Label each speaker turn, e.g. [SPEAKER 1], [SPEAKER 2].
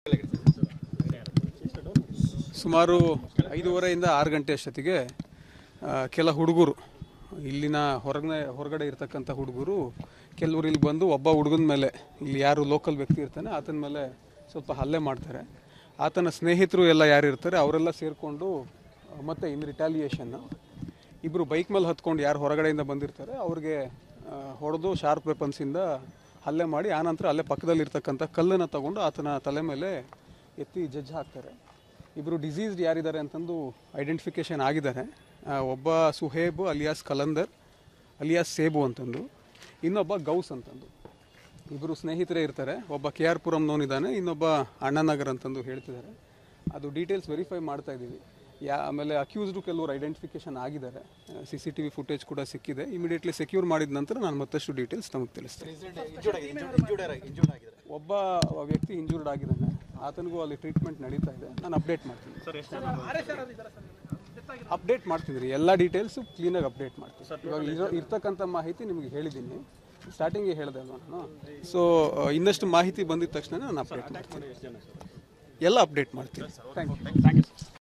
[SPEAKER 1] ಸುಮಾರು ಐದೂವರೆಯಿಂದ ಆರು ಗಂಟೆ ಅಷ್ಟೊತ್ತಿಗೆ ಆ, ಕೆಲ ಹುಡುಗರು ಇಲ್ಲಿನ ಹೊರಗನೆ ಹೊರಗಡೆ ಇರ್ತಕ್ಕಂಥ ಹುಡುಗರು ಕೆಲವರು ಇಲ್ಲಿ ಬಂದು ಒಬ್ಬ ಹುಡುಗನ ಮೇಲೆ ಇಲ್ಲಿ ಯಾರು ಲೋಕಲ್ ವ್ಯಕ್ತಿ ಇರ್ತಾನೆ ಆತನ ಮೇಲೆ ಸ್ವಲ್ಪ ಹಲ್ಲೆ ಮಾಡ್ತಾರೆ ಆತನ ಸ್ನೇಹಿತರು ಎಲ್ಲ ಯಾರು ಇರ್ತಾರೆ ಅವರೆಲ್ಲ ಸೇರಿಕೊಂಡು ಮತ್ತೆ ಇನ್ ರಿಟಾಲಿಯೇಷನ್ ಇಬ್ಬರು ಬೈಕ್ ಮೇಲೆ ಹತ್ಕೊಂಡು ಯಾರು ಹೊರಗಡೆಯಿಂದ ಬಂದಿರ್ತಾರೆ ಅವ್ರಿಗೆ ಹೊಡೆದು ಶಾರ್ಪ್ ವೆಪನ್ಸಿಂದ ಹಲ್ಲೆ ಮಾಡಿ ಆನಂತರ ಅಲ್ಲೇ ಪಕ್ಕದಲ್ಲಿ ಇರ್ತಕ್ಕಂಥ ಕಲ್ಲನ್ನು ತಗೊಂಡು ಆತನ ತಲೆ ಮೇಲೆ ಎತ್ತಿ ಜಡ್ಜ್ ಹಾಕ್ತಾರೆ ಇಬ್ಬರು ಡಿಸೀಸ್ಡ್ ಯಾರಿದ್ದಾರೆ ಅಂತಂದು ಐಡೆಂಟಿಫಿಕೇಶನ್ ಆಗಿದ್ದಾರೆ ಆ, ಒಬ್ಬ ಸುಹೇಬ್ ಅಲಿಯಾಸ್ ಕಲಂದರ್ ಅಲಿಯಾಸ್ ಸೇಬು ಅಂತಂದು ಇನ್ನೊಬ್ಬ ಗೌಸ್ ಅಂತಂದು ಇಬ್ಬರು ಸ್ನೇಹಿತರೇ ಇರ್ತಾರೆ ಒಬ್ಬ ಕೆ ಆರ್ ಪುರಂನವನಿದ್ದಾನೆ ಇನ್ನೊಬ್ಬ ಅಣ್ಣನಗರ್ ಅಂತಂದು ಹೇಳ್ತಿದ್ದಾರೆ ಅದು ಡೀಟೇಲ್ಸ್ ವೆರಿಫೈ ಮಾಡ್ತಾ ಇದ್ದೀವಿ ಯಾ ಆಮೇಲೆ ಅಕ್ಯೂಸ್ಡು ಕೆಲವರು ಐಡೆಂಟಿಫಿಕೇಶನ್ ಆಗಿದ್ದಾರೆ C C T V footage ಕೂಡ ಸಿಕ್ಕಿದೆ ಇಮಿಡಿಯೇಟ್ಲಿ ಸೆಕ್ಯೂರ್ ಮಾಡಿದ ನಂತರ ನಾನು ಮತ್ತಷ್ಟು ಡೀಟೇಲ್ಸ್ ತಮಗೆ ತಿಳಿಸ್ತೇನೆ ಒಬ್ಬ ವ್ಯಕ್ತಿ ಇಂಜೂರ್ಡ್ ಆಗಿದ್ದಾನೆ ಆತನಿಗೂ ಅಲ್ಲಿ ಟ್ರೀಟ್ಮೆಂಟ್ ನಡೀತಾ ಇದೆ ನಾನು ಅಪ್ಡೇಟ್ ಮಾಡ್ತೀನಿ ಅಪ್ಡೇಟ್ ಮಾಡ್ತೀನಿ ರೀ ಎಲ್ಲ ಡೀಟೇಲ್ಸು ಕ್ಲೀನಾಗಿ ಅಪ್ಡೇಟ್ ಮಾಡ್ತೀನಿ ಇವಾಗ ಇರೋ ಇರ್ತಕ್ಕಂಥ ಮಾಹಿತಿ ನಿಮಗೆ ಹೇಳಿದ್ದೀನಿ ಸ್ಟಾರ್ಟಿಂಗಿಗೆ ಹೇಳಿದೆ ಅಲ್ವಾ ನಾನು ಸೊ ಇನ್ನಷ್ಟು ಮಾಹಿತಿ ಬಂದಿದ ತಕ್ಷಣ ನಾನು ಅಪ್ಡೇಟ್ ಮಾಡ್ತೀನಿ ಎಲ್ಲ ಅಪ್ಡೇಟ್ ಮಾಡ್ತೀನಿ ಥ್ಯಾಂಕ್ ಯು